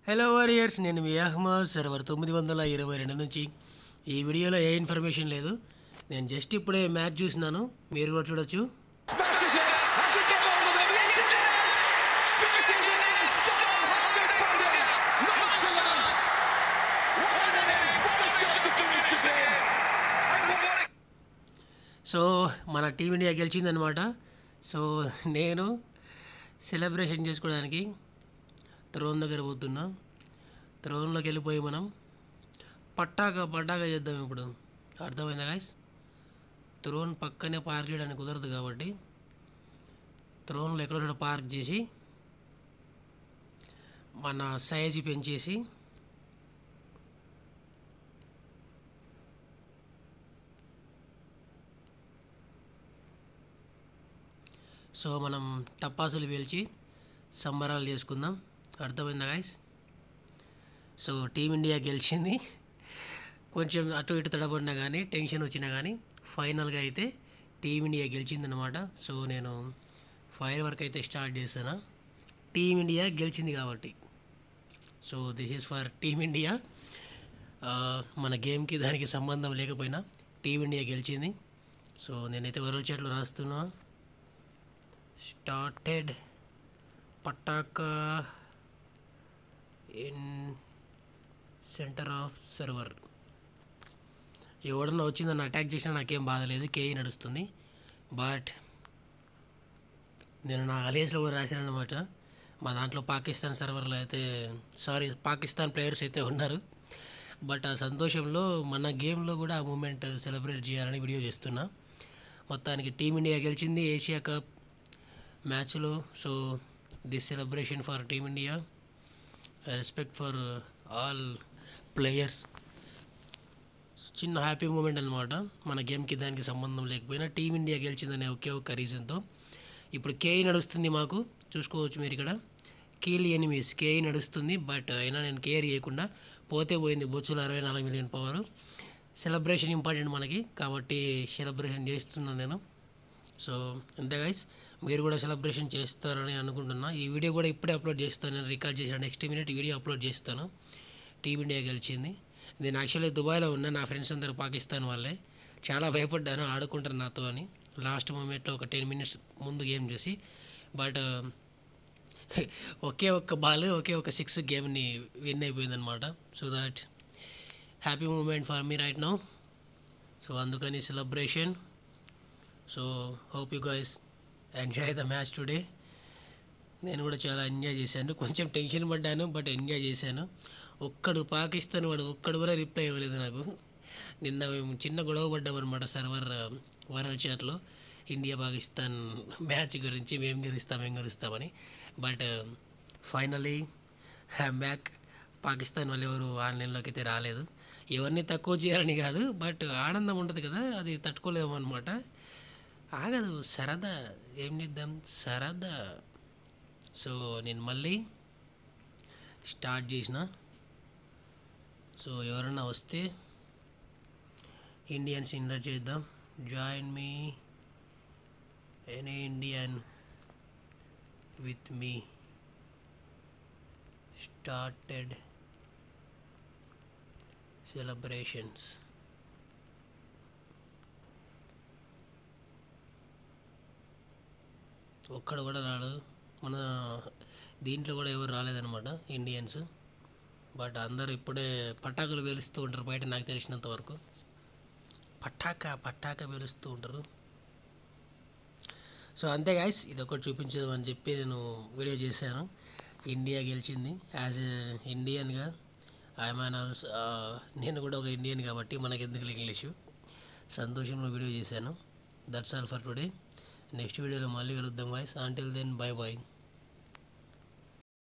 Hello warriors నేను మీ Ahmed server తొమ్మిది వందల ఇరవై రెండు నుంచి ఈ వీడియోలో ఏ ఇన్ఫర్మేషన్ లేదు నేను జస్ట్ ఇప్పుడే మ్యాచ్ చూసినాను మీరు కూడా చూడొచ్చు Smashes it! Has he get hold of it? It's in there! Finishes it in! Mohamed Fadi! Nonchalant! What an inspiration to finish the game! And what a so మన team India గెలిచిందనమాట so నేను celebration చేసుకోవడానికి throne దగ్గర పోతున్నా త్రోన్లోకి వెళ్ళిపోయి మనం పట్టాక పట్టాక చేద్దాం ఇప్పుడు అర్థమైందా గాయస్ త్రోన్ పక్కనే పార్క్ చేయడానికి కుదరదు కాబట్టి త్రోన్లో ఎక్కడో పార్క్ చేసి మన సైజు పెంచేసి సో మనం టపాసులు పేల్చి సంబరాలు చేసుకుందాం అర్థమైందా గాయస్ సో టీమిండియా గెలిచింది కొంచెం అటు ఇటు తడబడినా కానీ టెన్షన్ వచ్చినా కానీ ఫైనల్గా అయితే టీమిండియా గెలిచిందనమాట సో నేను ఫైర్ వర్క్ అయితే స్టార్ట్ చేస్తాను టీమిండియా గెలిచింది కాబట్టి so this is for team India మన గేమ్కి దానికి సంబంధం లేకపోయినా టీమిండియా గెలిచింది సో నేనైతే వరల్డ్ చాట్లో రాస్తున్నా స్టార్టెడ్ పటాకా ఇన్ సెంటర్ ఆఫ్ సర్వర్ ఎవడన్నా వచ్చి నన్ను అటాక్ చేసినా నాకేం బాధ లేదు కేఈ నడుస్తుంది బట్ నేను నా అలియన్స్లో కూడా రాశాను అనమాట మా దాంట్లో పాకిస్తాన్ సర్వర్లో అయితే సారీ పాకిస్తాన్ ప్లేయర్స్ అయితే ఉన్నారు బట్ ఆ సంతోషంలో మన గేమ్లో కూడా ఆ మూమెంట్ సెలబ్రేట్ చేయాలని వీడియో చేస్తున్నా మొత్తానికి టీమిండియా గెలిచింది ఏషియా కప్ మ్యాచ్లో so this celebration for team India respect for all players చిన్న హ్యాపీ మూమెంట్ అనమాట మన గేమ్కి దానికి సంబంధం లేకపోయినా టీమిండియా గెలిచిందనే ఒకే ఒక్క రీజన్తో ఇప్పుడు కేఈ నడుస్తుంది మాకు చూసుకోవచ్చు మీరు ఇక్కడ కీల్ ఎనిమీస్ కేఈ నడుస్తుంది బట్ అయినా నేను కేర్ చేయకుండా పోతే పోయింది బొచ్చులు అరవై నాలుగు మిలియన్ పవర్ సెలబ్రేషన్ ఇంపార్టెంట్ మనకి కాబట్టి సెలబ్రేషన్ చేస్తున్నాను నేను సో అంతే గైస్ మీరు కూడా సెలబ్రేషన్ చేస్తారని అనుకుంటున్నా ఈ వీడియో కూడా ఇప్పుడే అప్లోడ్ చేస్తాను నేను రికార్డ్ చేశాను నెక్స్ట్ మినిట్ వీడియో అప్లోడ్ చేస్తాను టీమిండియా గెలిచింది నేను యాక్చువల్లీ దుబాయ్లో ఉన్నా నా ఫ్రెండ్స్ అందరు పాకిస్తాన్ వాళ్ళే చాలా భయపడ్డాను ఆడుకుంటారు నాతో అని లాస్ట్ మూమెంట్లో ఒక టెన్ మినిట్స్ ముందు గేమ్ చూసి బట్ ఒకే ఒక్క బాల్ ఒకే ఒక సిక్స్ గేమ్ని విన్ అయిపోయిందనమాట so that happy moment for me right now so అందుకని celebration so hope you guys enjoy the match today నేను కూడా చాలా ఎంజాయ్ చేశాను కొంచెం టెన్షన్ పడ్డాను బట్ ఎంజాయ్ చేశాను ఒక్కడు పాకిస్తాన్ వాడు ఒక్కడు కూడా రిప్లై ఇవ్వలేదు నాకు నిన్న మేము చిన్న గొడవ పడ్డామన్నమాట సర్వర్ వరల్డ్ చాట్లో ఇండియా పాకిస్తాన్ మ్యాచ్ గురించి మేము గెలుస్తాం మేము గెలుస్తామని బట్ ఫైనలీ బ్యాక్ పాకిస్తాన్ వాళ్ళు ఎవరు ఆన్లైన్లోకి అయితే రాలేదు ఎవరిని తక్కువ చేయాలని కాదు బట్ ఆనందం ఉంటుంది కదా అది తట్టుకోలేము అనమాట ఆగదు సరదా ఏం చేద్దాం సరదా సో నేను మళ్ళీ స్టార్ట్ చేసిన సో ఎవరైనా వస్తే ఇండియన్స్ ఇన్వైట్ చేద్దాం join me any Indian with me started celebrations ఒక్కడు కూడా రాడు మన దీంట్లో కూడా ఎవరు రాలేదనమాట ఇండియన్స్ బట్ అందరూ ఇప్పుడే పటాకులు పేలుస్తూ ఉంటారు బయట నాకు తెలిసినంత వరకు పటాకా పటాకా పేలుస్తూ ఉంటారు సో అంతే గాయస్ ఇది ఒకటి చూపించదామని చెప్పి నేను వీడియో చేశాను ఇండియా గెలిచింది యాజ్ ఎ ఇండియన్గా ఐమాన్ ఆల్సో నేను కూడా ఒక ఇండియన్ కాబట్టి మనకి ఎందుకు ఇంగ్లీషు సంతోషంలో వీడియో చేశాను that's all for today next వీడియోలో మళ్ళీ కలుద్దాం guys until then bye bye